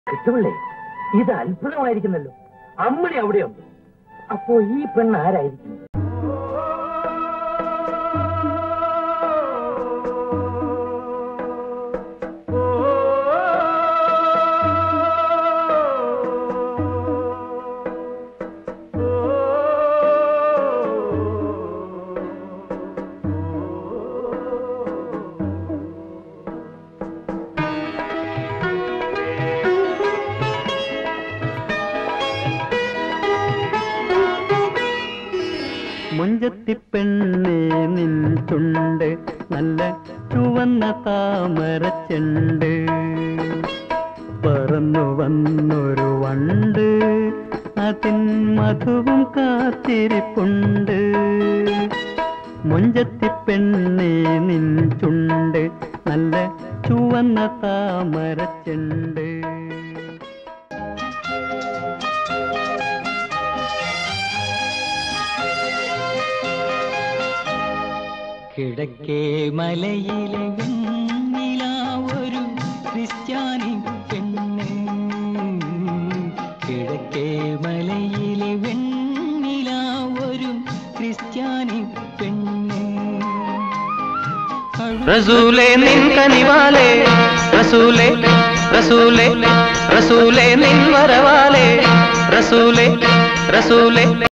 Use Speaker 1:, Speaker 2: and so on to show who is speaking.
Speaker 1: കിട്ടുള്ളേ ഇത് അത്ഭുതമായിരിക്കുന്നല്ലോ അമ്മണി അവിടെയുണ്ട് അപ്പോ ഈ പെണ്ണ് ആരായിരിക്കും
Speaker 2: മുഞ്ചത്തി പെണ്ണേ നിൻ ചുണ്ട് നല്ല ചുവന്ന താമരച്ചെണ്ട് പറന്നു വന്നൊരു വണ്ട് അതിൻ മധുവും കാത്തിരിപ്പുണ്ട് മുഞ്ചത്തി പെണ്ണേ നിൻ ചുണ്ട് നല്ല ചുവന്ന താമരച്ചെണ്ട് കിഴക്കേ മലയിലെ വെണ്ണില ഒരു ക്രിസ്ത്യാനി പെണ്ണ് കിഴക്കേ മലയിലെ വെണ്ണില ഒരു ക്രിസ്ത്യാനി പെണ്ണ്
Speaker 3: റസൂലേ നിൻ കനിവാലേ റസൂലേ റസൂലേ റസൂലേ നിൻ വരവാലേ റസൂലേ റസൂലേ